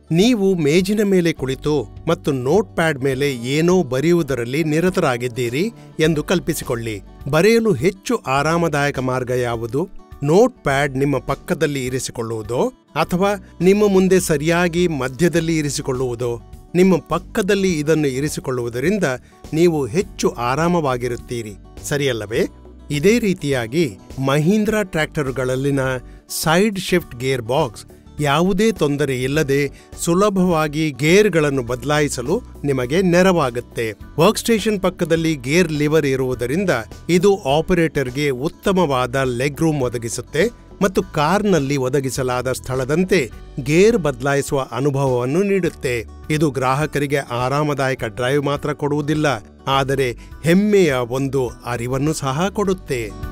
ನೀವು ಮೇಜಿನ ಮೇಲೆ ಕುಳಿತು ಮತ್ತು ನೋಟ್ ಪ್ಯಾಡ್ ಮೇಲೆ ಏನೋ ಬರೆಯುವುದರಲ್ಲಿ ನಿರತರಾಗಿದ್ದೀರಿ ಎಂದು ಕಲ್ಪಿಸಿಕೊಳ್ಳಿ ಬರೆಯಲು ಹೆಚ್ಚು ಆರಾಮದಾಯಕ ಮಾರ್ಗ ಯಾವುದು ನೋಟ್ ಪ್ಯಾಡ್ ನಿಮ್ಮ ಪಕ್ಕದಲ್ಲಿ ಇರಿಸಿಕೊಳ್ಳುವುದೋ ಅಥವಾ ನಿಮ್ಮ ಮುಂದೆ ಸರಿಯಾಗಿ ಮಧ್ಯದಲ್ಲಿ ಇರಿಸಿಕೊಳ್ಳುವುದೋ ನಿಮ್ಮ ಪಕ್ಕದಲ್ಲಿ ಇದನ್ನು ಇರಿಸಿಕೊಳ್ಳುವುದರಿಂದ ನೀವು ಹೆಚ್ಚು ಆರಾಮವಾಗಿರುತ್ತೀರಿ ಸರಿಯಲ್ಲವೇ ಇದೇ ರೀತಿಯಾಗಿ ಮಹೀಂದ್ರ ಟ್ರ್ಯಾಕ್ಟರುಗಳಲ್ಲಿನ ಸೈಡ್ ಶಿಫ್ಟ್ ಗೇರ್ ಬಾಕ್ಸ್ ಯಾವುದೇ ತೊಂದರೆ ಇಲ್ಲದೆ ಸುಲಭವಾಗಿ ಗೇರ್ಗಳನ್ನು ಬದಲಾಯಿಸಲು ನಿಮಗೆ ನೆರವಾಗುತ್ತೆ ವರ್ಕ್ ಸ್ಟೇಷನ್ ಪಕ್ಕದಲ್ಲಿ ಗೇರ್ ಲಿವರ್ ಇರುವುದರಿಂದ ಇದು ಆಪರೇಟರ್ಗೆ ಉತ್ತಮವಾದ ಲೆಗ್ ರೂಮ್ ಒದಗಿಸುತ್ತೆ ಮತ್ತು ಕಾರ್ನಲ್ಲಿ ಒದಗಿಸಲಾದ ಸ್ಥಳದಂತೆ ಗೇರ್ ಬದಲಾಯಿಸುವ ಅನುಭವವನ್ನು ನೀಡುತ್ತೆ ಇದು ಗ್ರಾಹಕರಿಗೆ ಆರಾಮದಾಯಕ ಡ್ರೈವ್ ಮಾತ್ರ ಕೊಡುವುದಿಲ್ಲ ಆದರೆ ಹೆಮ್ಮೆಯ ಒಂದು ಅರಿವನ್ನು ಸಹ ಕೊಡುತ್ತೆ